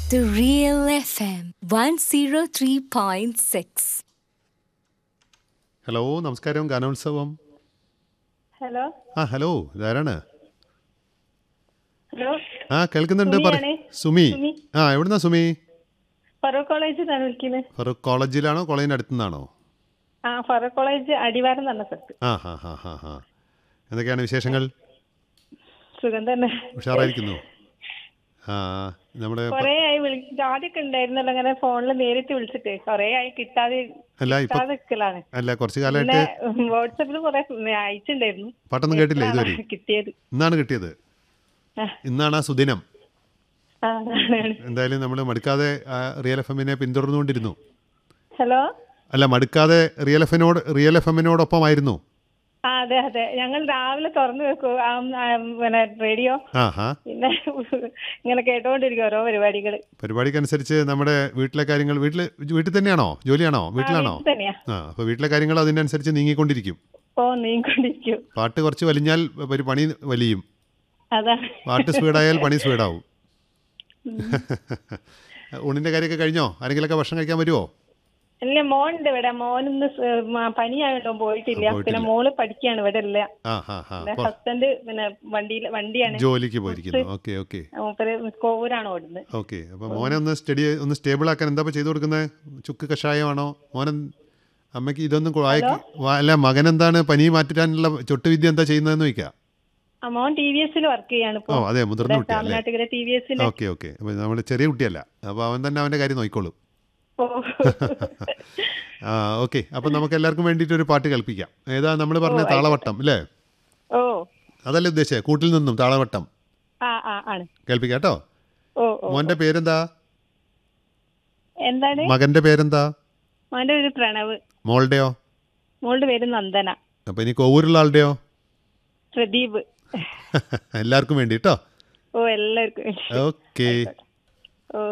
The Real FM 103.6. Hello നമസ്കാരം ഗാനോത്സവം hello ആ ഹലോ ഇതാരാണ് ഹലോ ആ കേൾക്കുന്നുണ്ട് പറ സുമിയാണേ. സുമി സുമി. ആ എവിടുന്നാ സുമി ഫറൂഖ് കോളേജിൽ നിന്നാണ് വിളിക്കുന്നത് ഫറൂഖ് കോളേജിലാണോ കോളേജിൻ്റെ അടുത്തുനിന്നാണോ ആ ഫറൂഖ് കോളേജ് അടിവാരം എന്ന് പറഞ്ഞ സ്ഥലത്ത് ആ ഹാ ഹാ ഹാ ഹാ എന്തൊക്കെയാണ് വിശേഷങ്ങൾ സുഖം തന്നെ ഉഷാറായിരിക്കുന്നു ആ നമ്മുടെ പ- കൊറേ ആയി വിളിച്ചിട്ട് ആദ്യമൊക്കെ ഉണ്ടായിരുന്നല്ലോ അങ്ങനെ ഫോണിൽ നേരിട്ട് വിളിച്ചിട്ട് കൊറേ ആയി കിട്ടാതെ അല്ല ഇപ്പൊ കിട്ടാതെ നിൽക്കലാണ് അല്ല കുറച്ച് പിന്നെ കാലമായിട്ട് വാട്സപ്പിൽ കൊറേ അയച്ചിണ്ടായിരുന്നു പാട്ടൊന്നും കേട്ടില്ല ഇതുവരെ ഇപ്പോഴാണ് കിട്ടിയത് ഇന്നാണ് കിട്ടിയത് ആ. ഇന്നാണ് ആ സുദിനം ആ, അതാണ്. എന്തായാലും നമ്മൾ മടുക്കാതെ ആ, റിയൽ എഫ് എമ്മിനെ പിന്തുടർന്നുകൊണ്ടിരുന്നു ഹലോ അല്ല മടുക്കാതെ റിയൽ എഫിനോട് റിയൽ എഫ് എമ്മിനോടൊപ്പമായിരുന്നു ആ അതെ അതെ ഞങ്ങൾ രാവിലെ തുറന്നു വെക്കൂ ആ, ആ, പിന്നെ റേഡിയോ ആ ഹാ പിന്നെ ഇങ്ങനെ കേട്ടോണ്ടിരിക്കും ഓരോ പരിപാടികള് പരിപാടിക്കനുസരിച്ച് നമ്മുടെ വീട്ടിലെ കാര്യങ്ങൾ വീട്ടിൽ വീട്ടിൽ തന്നെയാണോ ജോലിയാണോ വീട്ടിലാണോ വീട്ടിൽ തന്നെയാ ആ അപ്പോൾ വീട്ടിലെ കാര്യങ്ങൾ അതിനനുസരിച്ച് നീങ്ങിക്കൊണ്ടിരിക്കും ഓ നീങ്ങിക്കൊണ്ടിരിക്കും പാട്ട് കുറച്ച് വലിഞ്ഞാൽ ഒരു പണി വലിയും അതാണ് പാട്ട് സ്പീഡായാൽ പണി സ്പീഡാവും ഊണിൻ്റെ കാര്യമൊക്കെ കഴിഞ്ഞോ ആരെങ്കിലുമൊക്കെ ഭക്ഷണം കഴിക്കാൻ വരുമോ ഇല്ല മോനുണ്ട് ഇവിടെ മോനിന്ന് സ് മ- പനിയായോണ്ടോ പോയിട്ടില്ല പോയിട്ടില്ല. പിന്നെ മോള് പഠിക്കാണ് ഇവിടെ ഇല്ല ആ ഹാ ഹാ പിന്നെ ഹസ്ബൻഡ് പിന്നെ വണ്ടിയിൽ വണ്ടിയാണ് ജോലിക്ക് പോയിരിക്കുന്നു ഓക്കെ ഓക്കെ മൂപ്പര് കോവൂരാണ് ഓടുന്നത് ഓക്കെ അപ്പോൾ മോനെ ഒന്ന് സ്റ്റഡി ഒന്ന് സ്റ്റേബിൾ ആക്കാൻ എന്താ ചെയ്തു കൊടുക്കുന്നത് ചുക്ക് കഷായമാണോ മോനൻ അമ്മയ്ക്ക് ഇതൊന്നും കൊ- വായിക്ക് വാ- അല്ല മകൻ എന്താണ് പനി മാറ്റാനുള്ള ചൊട്ടുവിദ്യ എന്താ ചെയ്യുന്നതെന്ന് ചോദിക്കാം ആ മോൻ ടി വി എസിൽ വർക്ക് ചെയ്യാണ് ഓ അതെ മുതിർന്ന കുട്ടിയല്ലേ തമിഴ്നാട്ടുകര ടി വി എസിൽ ഓക്കെ ഓക്കെ അപ്പോൾ നമ്മൾ ചെറിയ കുട്ടിയല്ല അപ്പോൾ അവൻ തന്നെ അവൻ്റെ കാര്യം നോക്കിക്കോളും ആ ഓക്കെ അപ്പം നമുക്ക് എല്ലാവർക്കും വേണ്ടിയിട്ട് ഒരു പാട്ട് കേൾപ്പിക്കാം ഏതാ നമ്മൾ പറഞ്ഞ താളവട്ടം അല്ലേ ഓ അതല്ലേ ഉദ്ദേശിച്ചത് കൂട്ടിൽ നിന്നും താളവട്ടം ആ ആ ആണ് കേൾപ്പിക്കാം കേട്ടോ ഓ ഓ മോൻ്റെ പേരെന്താ എന്താണ് മകൻ്റെ പേരെന്താ മോന്റെ ഒരു പ്രണവ് മോളുടെയോ മോളുടെ പേര് നന്ദന അപ്പോൾ ഇനി കോവൂരുള്ള ആളുടെയോ പ്രദീപ് എല്ലാവർക്കും വേണ്ടി കേട്ടോ ഓ എല്ലാവർക്കും ഓക്കെ